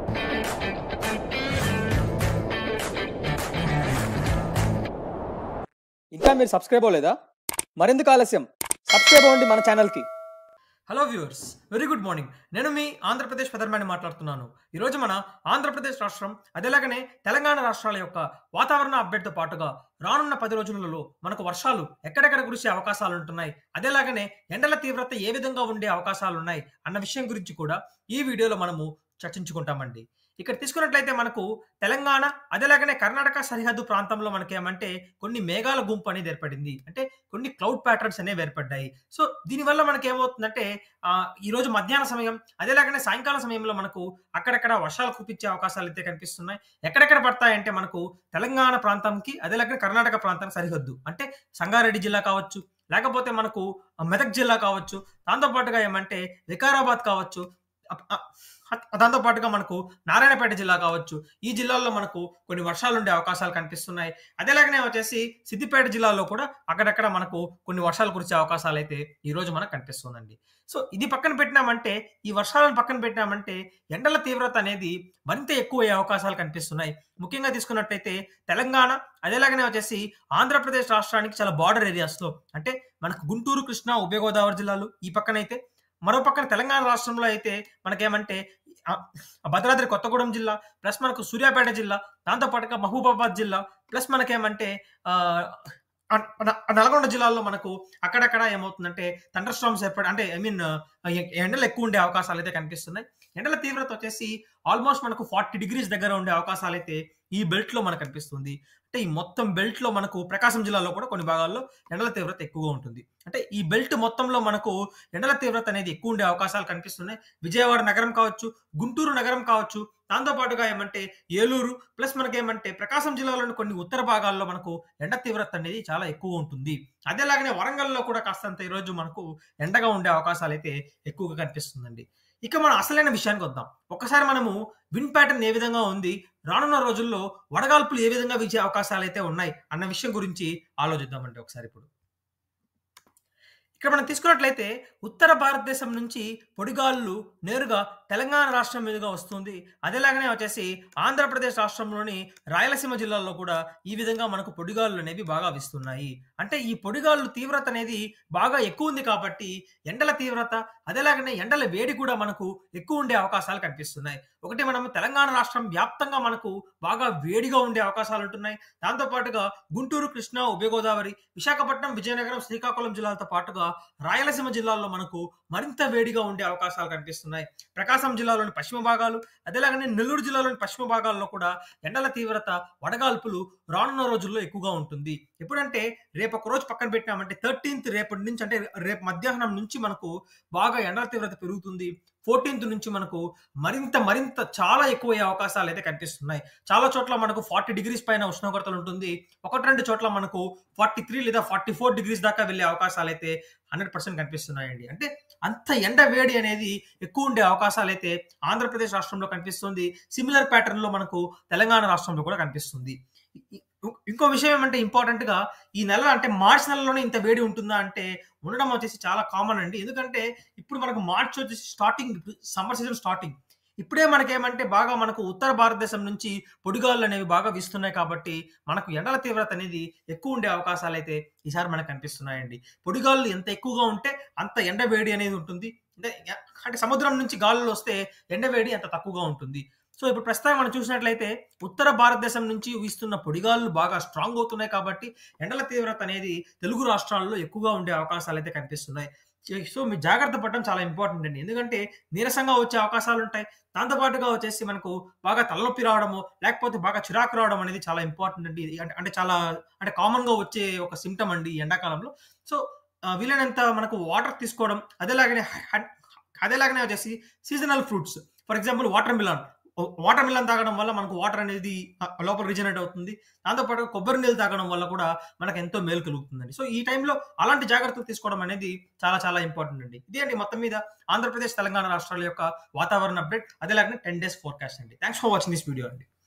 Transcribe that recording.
ఇంకా మీరు సబ్స్క్రైబ్ అవ్వలేదా మరెందుకు ఆలస్యం సబ్స్క్రైబ్ అవ్వండి మన ఛానల్కి hello viewers very good morning నేను మీ ఆంధ్రప్రదేశ్ పెదర్మని మాట్లాడుతున్నాను ఈరోజు మన ఆంధ్రప్రదేశ్ రాష్ట్రం అదేలాగనే తెలంగాణ రాష్ట్రాల యొక్క వాతావరణ అప్డేట్తో పాటుగా రానున్న పది రోజులలో మనకు వర్షాలు ఎక్కడెక్కడ కురిసే అవకాశాలు ఉంటున్నాయి అదేలాగనే ఎండల తీవ్రత ఏ విధంగా ఉండే అవకాశాలు ఉన్నాయి అన్న విషయం గురించి కూడా ఈ వీడియోలో మనము చర్చించుకుంటామండి ఇక్కడ తీసుకున్నట్లయితే మనకు తెలంగాణ అదేలాగనే కర్ణాటక సరిహద్దు ప్రాంతంలో మనకి ఏమంటే కొన్ని మేఘాల గుంపు అనేది ఏర్పడింది అంటే కొన్ని క్లౌడ్ ప్యాటర్న్స్ అనేవి ఏర్పడ్డాయి సో దీనివల్ల మనకి ఏమవుతుందంటే ఆ, ఈ రోజు మధ్యాహ్న సమయం అదేలాగానే సాయంకాలం సమయంలో మనకు అక్కడక్కడ వర్షాలు కురిపించే అవకాశాలు అయితే కనిపిస్తున్నాయి ఎక్కడెక్కడ పడతాయంటే మనకు తెలంగాణ ప్రాంతంకి అదేలాగానే కర్ణాటక ప్రాంతానికి సరిహద్దు అంటే సంగారెడ్డి జిల్లా కావచ్చు లేకపోతే మనకు ఆ, మెదక్ జిల్లా కావచ్చు దాంతో పాటుగా ఏమంటే వికారాబాద్ కావచ్చు అప్- అ- అ- దాంతో పాటుగా మనకు నారాయణపేట జిల్లా కావచ్చు ఈ జిల్లాల్లో మనకు కొన్ని వర్షాలు ఉండే అవకాశాలు కనిపిస్తున్నాయి అదేలాగానే వచ్చేసి సిద్దిపేట జిల్లాలో కూడా అక్కడక్కడ మనకు కొన్ని వర్షాలు కురిసే అవకాశాలు అయితే ఈ రోజు మనకు కనిపిస్తుందండి సో ఇది పక్కన పెట్టినామంటే ఈ వర్షాలను పక్కన పెట్టినామంటే ఎండల తీవ్రత అనేది మరింత ఎక్కువ అయ్యే అవకాశాలు కనిపిస్తున్నాయి ముఖ్యంగా తీసుకున్నట్టయితే తెలంగాణ అదేలాగానే వచ్చేసి ఆంధ్రప్రదేశ్ రాష్ట్రానికి చాలా బార్డర్ ఏరియాస్లో అంటే మనకు గుంటూరు కృష్ణా ఉభయ గోదావరి జిల్లాలు ఈ పక్కన అయితే మరో పక్కన తెలంగాణ రాష్ట్రంలో అయితే మనకేమంటే ఆ, భద్రాద్రి కొత్తగూడెం జిల్లా ప్లస్ మనకు సూర్యాపేట జిల్లా దాంతో పాటుగా మహబూబాబాద్ జిల్లా ప్లస్ మనకేమంటే ఆ, అ- న- నల్గొండ జిల్లాలో మనకు అక్కడక్కడ ఏమవుతుందంటే థండర్ స్టామ్స్ ఏర్పడి అంటే ఐ మీన్ ఎండలు ఎక్కువ ఉండే అవకాశాలు అయితే కనిపిస్తున్నాయి ఎండల తీవ్రత వచ్చేసి ఆల్మోస్ట్ మనకు ఫార్టీ డిగ్రీస్ దగ్గర ఉండే అవకాశాలు అయితే ఈ బెల్ట్ లో మనకు కనిపిస్తుంది అంటే ఈ మొత్తం బెల్ట్ లో మనకు ప్రకాశం జిల్లాలో కూడా కొన్ని భాగాల్లో ఎండల తీవ్రత ఎక్కువగా ఉంటుంది అంటే ఈ బెల్ట్ మొత్తంలో మనకు ఎండల తీవ్రత అనేది ఎక్కువ ఉండే అవకాశాలు కనిపిస్తున్నాయి విజయవాడ నగరం కావచ్చు గుంటూరు నగరం కావచ్చు దాంతో పాటుగా ఏమంటే ఏలూరు ప్లస్ మనకేమంటే ప్రకాశం జిల్లాలోని కొన్ని ఉత్తర భాగాల్లో మనకు ఎండ తీవ్రత అనేది చాలా ఎక్కువ ఉంటుంది అదేలాగానే వరంగల్లో కూడా కాస్తంత ఈరోజు మనకు ఎండగా ఉండే అవకాశాలు అయితే ఎక్కువగా కనిపిస్తుందండి ఇక మనం అసలైన విషయానికి వద్దాం ఒకసారి మనము విన్ ప్యాటర్న్ ఏ విధంగా ఉంది రానున్న రోజుల్లో వడగాల్పులు ఏ విధంగా వీచే అవకాశాలు అయితే ఉన్నాయి అన్న విషయం గురించి ఆలోచిద్దామండి ఒకసారి ఇప్పుడు ఇక్కడ మనం తీసుకున్నట్లయితే ఉత్తర భారతదేశం నుంచి పొడిగాళ్ళు నేరుగా తెలంగాణ రాష్ట్రం మీదుగా వస్తుంది అదేలాగానే వచ్చేసి ఆంధ్రప్రదేశ్ రాష్ట్రంలోని రాయలసీమ జిల్లాల్లో కూడా ఈ విధంగా మనకు పొడిగాళ్ళు అనేవి బాగా వీస్తున్నాయి అంటే ఈ పొడిగాళ్ళు తీవ్రత అనేది బాగా ఎక్కువ ఉంది కాబట్టి ఎండల తీవ్రత అదేలాగానే ఎండల వేడి కూడా మనకు ఎక్కువ ఉండే అవకాశాలు కనిపిస్తున్నాయి ఒకటి మనం తెలంగాణ రాష్ట్రం వ్యాప్తంగా మనకు బాగా వేడిగా ఉండే అవకాశాలు ఉంటున్నాయి దాంతో పాటుగా గుంటూరు కృష్ణా ఉభయ గోదావరి విశాఖపట్నం విజయనగరం శ్రీకాకుళం జిల్లాలతో పాటుగా రాయలసీమ జిల్లాల్లో మనకు మరింత వేడిగా ఉండే అవకాశాలు కనిపిస్తున్నాయి ప్రకాశం జిల్లాలోని పశ్చిమ భాగాలు అదేలాగానే నెల్లూరు జిల్లాలోని పశ్చిమ భాగాల్లో కూడా ఎండల తీవ్రత వడగాల్పులు రానున్న రోజుల్లో ఎక్కువగా ఉంటుంది ఎప్పుడంటే రేపు ఒక రోజు పక్కన పెట్టినామంటే థర్టీన్త్ రేపటి నుంచి అంటే రేపు మధ్యాహ్నం నుంచి మనకు బాగా ఎండల తీవ్రత పెరుగుతుంది ఫోర్టీన్త్ నుంచి మనకు మరింత మరింత చాలా ఎక్కువ అయ్యే అవకాశాలు అయితే కనిపిస్తున్నాయి చాలా చోట్ల మనకు ఫార్టీ డిగ్రీస్ పైన ఉష్ణోగ్రతలు ఉంటుంది ఒకటి రెండు చోట్ల మనకు ఫార్టీ త్రీ లేదా ఫార్టీ ఫోర్ డిగ్రీస్ దాకా వెళ్ళే అవకాశాలు అయితే హండ్రెడ్ పర్సెంట్ కనిపిస్తున్నాయండి అంటే అంత ఎండ వేడి అనేది ఎక్కువ ఉండే అవకాశాలు అయితే ఆంధ్రప్రదేశ్ రాష్ట్రంలో కనిపిస్తుంది సిమిలర్ ప్యాటర్న్ లో మనకు తెలంగాణ రాష్ట్రంలో కూడా కనిపిస్తుంది ఇ- ఇ- ఇంకో విషయం ఏమంటే ఇంపార్టెంట్ గా ఈ నెల అంటే మార్చ్ నెలలోనే ఇంత వేడి ఉంటుందా అంటే ఉండడం వచ్చేసి చాలా కామన్ అండి ఎందుకంటే ఇప్పుడు మనకు మార్చ్ వచ్చేసి స్టార్టింగ్ సమ్మర్ సీజన్ స్టార్టింగ్ ఇప్పుడే మనకేమంటే బాగా మనకు ఉత్తర భారతదేశం నుంచి పొడిగాళ్ళు అనేవి బాగా వీస్తున్నాయి కాబట్టి మనకు ఎండల తీవ్రత అనేది ఎక్కువ ఉండే అవకాశాలు అయితే ఈసారి మనకు కనిపిస్తున్నాయండి పొడిగాళ్ళు ఎంత ఎక్కువగా ఉంటే అంత ఎండ వేడి అనేది ఉంటుంది అంటే అంటే సముద్రం నుంచి గాలులు వస్తే ఎండ వేడి అంత తక్కువగా ఉంటుంది సో ఇప్పుడు ప్రస్తుతం మనం చూసినట్లయితే ఉత్తర భారతదేశం నుంచి వీస్తున్న పొడిగాళ్ళు బాగా స్ట్రాంగ్ అవుతున్నాయి కాబట్టి ఎండల తీవ్రత అనేది తెలుగు రాష్ట్రాల్లో ఎక్కువగా ఉండే అవకాశాలు అయితే కనిపిస్తున్నాయి సో మీరు జాగ్రత్త పడడం చాలా ఇంపార్టెంట్ అండి ఎందుకంటే నీరసంగా వచ్చే అవకాశాలు ఉంటాయి దాంతో పాటుగా వచ్చేసి మనకు బాగా తలనొప్పి రావడము లేకపోతే బాగా చిరాకు రావడం అనేది చాలా ఇంపార్టెంట్ అండి ఇది అంటే అంటే చాలా అంటే కామన్ గా వచ్చే ఒక సిమ్టమ్ అండి ఈ ఎండాకాలంలో సో ఆ, వీలైనంత మనకు వాటర్ తీసుకోవడం అదేలాగానే హ- అదేలాగానే వచ్చేసి seasonal fruits for example watermelon watermelon తాగడం వల్ల మనకు వాటర్ అనేది ఆ, లోపల రిజనరేట్ అవుతుంది దాంతోపాటు కొబ్బరి నీళ్ళు తాగడం వల్ల కూడా మనకు ఎంతో మేలు కలుగుతుందండి సో ఈ టైంలో అలాంటి జాగ్రత్తలు తీసుకోవడం అనేది చాలా చాలా ఇంపార్టెంట్ అండి ఇది అండి మొత్తం మీద ఆంధ్రప్రదేశ్ తెలంగాణ రాష్ట్రాల యొక్క వాతావరణ అప్డేట్ అదేలాగానే టెన్ డేస్ ఫోర్కాస్ట్ అండి thanks for watching this video అండి